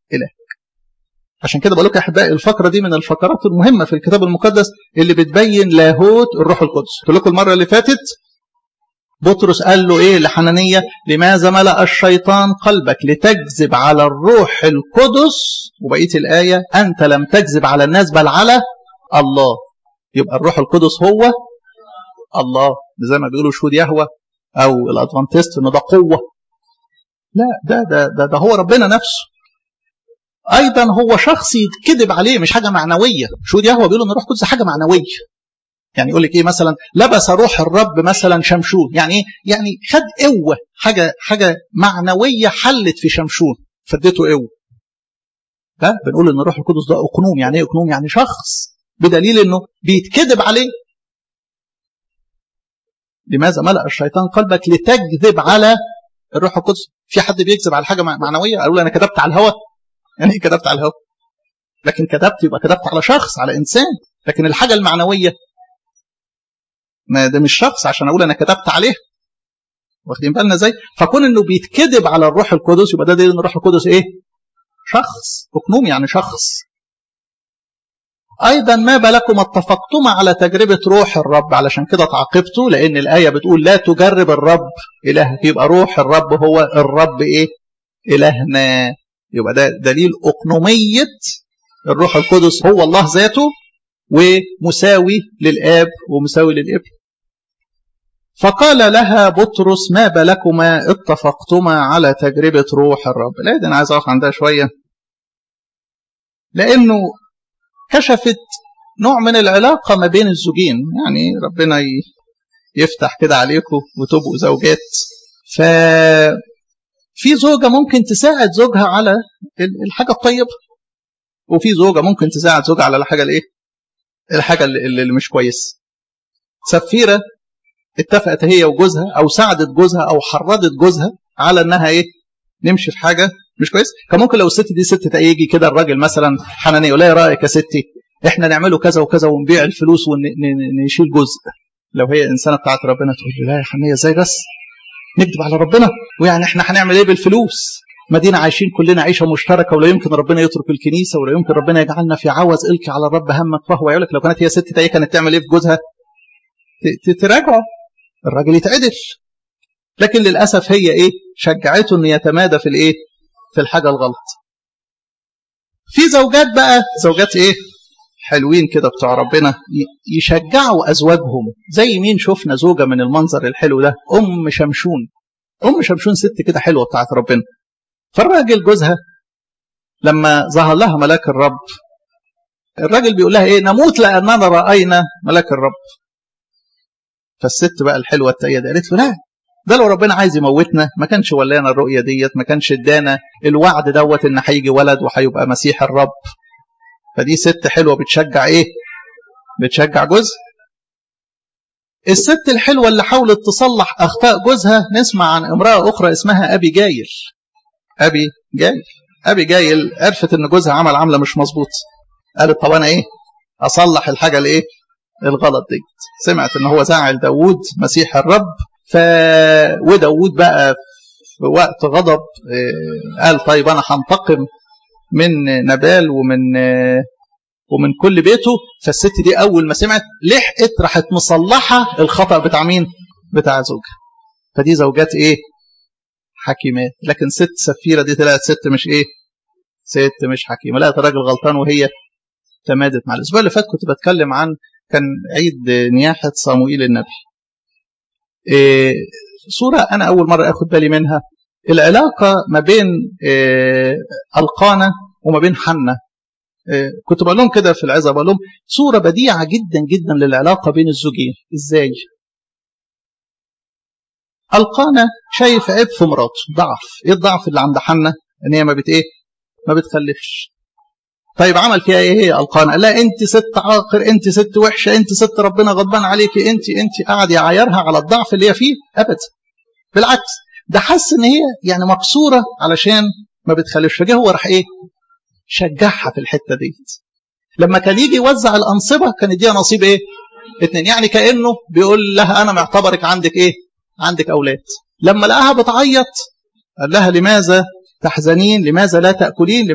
إلهك عشان كده بقول لك يا احبائي الفقره دي من الفقرات المهمه في الكتاب المقدس اللي بتبين لاهوت الروح القدس قلت لكم المره اللي فاتت بطرس قال له ايه لحنانية لماذا ملأ الشيطان قلبك لتكذب على الروح القدس وبقيه الايه انت لم تكذب على الناس بل على الله يبقى الروح القدس هو الله زي ما بيقولوا شهود يهوى او الادفانتست انه ده قوه لا ده ده ده, ده هو ربنا نفسه ايضا هو شخص يتكذب عليه مش حاجه معنويه شهود يهوى بيقولوا ان الروح القدس حاجه معنويه يعني يقول لك ايه مثلا لبس روح الرب مثلا شمشون يعني ايه يعني خد قوه حاجه حاجه معنويه حلت في شمشون فادته قوه ده بنقول ان الروح القدس ده اقنوم يعني ايه اقنوم يعني شخص بدليل انه بيتكذب عليه لماذا ملأ الشيطان قلبك لتكذب على الروح القدس في حد بيكذب على حاجه معنويه اقول انا كذبت على الهوى يعني ايه كذبت على الهوى لكن كذبت يبقى كذبت على شخص على انسان لكن الحاجه المعنويه ما ده مش شخص عشان اقول انا كتبت عليه واخدين بالنا ازاي فكون انه بيتكذب على الروح القدس يبقى ده دليل ان الروح القدس ايه شخص اقنوم يعني شخص ايضا ما بالكم اتفقتما على تجربه روح الرب علشان كده تعاقبتوا لان الايه بتقول لا تجرب الرب الهك يبقى روح الرب هو الرب ايه الهنا يبقى ده دليل اقنوميه الروح القدس هو الله ذاته ومساوي للاب ومساوي للابن فقال لها بطرس ما بالكما اتفقتما على تجربة روح الرب لا ده أنا عايز أقف عندها شوية لأنه كشفت نوع من العلاقة ما بين الزوجين يعني ربنا يفتح كده عليكم وتبقوا زوجات ففي زوجة ممكن تساعد زوجها على الحاجة الطيبة وفي زوجة ممكن تساعد زوجها على الحاجة الايه الحاجة اللي, اللي مش كويسة سفيرة اتفقت هي وجوزها او ساعدت جوزها او حرضت جوزها على انها ايه نمشي في حاجه مش كويس كان ممكن لو الست دي ست يجي كده الراجل مثلا حنانيه يقول لها رايك يا ستي احنا نعمله كذا وكذا ونبيع الفلوس ونشيل جزء لو هي انسانه بتاعت ربنا تقول لي لا يا حنيه ازاي بس نكذب على ربنا ويعني احنا هنعمل ايه بالفلوس مدينة عايشين كلنا عيشة مشتركة ولا يمكن ربنا يترك الكنيسة ولا يمكن ربنا يجعلنا في عوز القي على الرب همك فهو يقول لك لو كانت هي ست تايه كانت تعمل ايه في جوزها؟ تراجعه الراجل يتعدل لكن للاسف هي ايه شجعته انه يتمادى في الايه في الحاجه الغلط في زوجات بقى زوجات ايه حلوين كده بتوع ربنا يشجعوا ازواجهم زي مين شفنا زوجه من المنظر الحلو ده ام شمشون ام شمشون ست كده حلوه بتاعت ربنا فالراجل جوزها لما ظهر لها ملاك الرب الراجل بيقول لها ايه نموت لاننا راينا ملاك الرب فالست بقى الحلوه التقيه دي قالت له لا ده لو ربنا عايز يموتنا ما كانش ولانا الرؤيه ديت ما كانش ادانا الوعد دوت ان هيجي ولد وهيبقى مسيح الرب فدي ست حلوه بتشجع ايه بتشجع جوزها الست الحلوه اللي حاولت تصلح اخطاء جوزها نسمع عن امراه اخرى اسمها ابي جايل ابي جايل ابي جايل عرفت ان جوزها عمل عمله مش مظبوط قالت طب انا ايه اصلح الحاجه الايه الغلط دي سمعت ان هو زعل داوود مسيح الرب ف وداوود بقى في وقت غضب قال طيب انا هنتقم من نبال ومن ومن كل بيته فالست دي اول ما سمعت لحقت راحت مصلحه الخطا بتاع مين بتاع زوجها فدي زوجات ايه حكيمات لكن ست سفيره دي طلعت ست مش ايه ست مش حكيمه لقت الراجل غلطان وهي تمادت مع الاسبوع اللي فات كنت بتكلم عن كان عيد نياحة صموئيل النبي إيه صورة أنا أول مرة أخد بالي منها العلاقة ما بين إيه القانة وما بين حنة إيه كنت بقول لهم كده في العظة بقول لهم صورة بديعة جدا جدا للعلاقة بين الزوجين إزاي القانة شايف عيب في مراته ضعف ايه الضعف اللي عند حنة ان هي ما بت ايه ما بتخلفش طيب عمل فيها ايه هي القانا قال لها انت ست عاقر انت ست وحشه انت ست ربنا غضبان عليكي انت انت قاعد يعايرها على الضعف اللي هي فيه ابدا بالعكس ده حس ان هي يعني مكسوره علشان ما بتخلفش فجاه هو راح ايه شجعها في الحته ديت لما كان يجي يوزع الانصبه كان يديها نصيب ايه اتنين يعني كانه بيقول لها انا معتبرك عندك ايه عندك اولاد لما لقاها بتعيط قال لها لماذا تحزنين لماذا لا تاكلين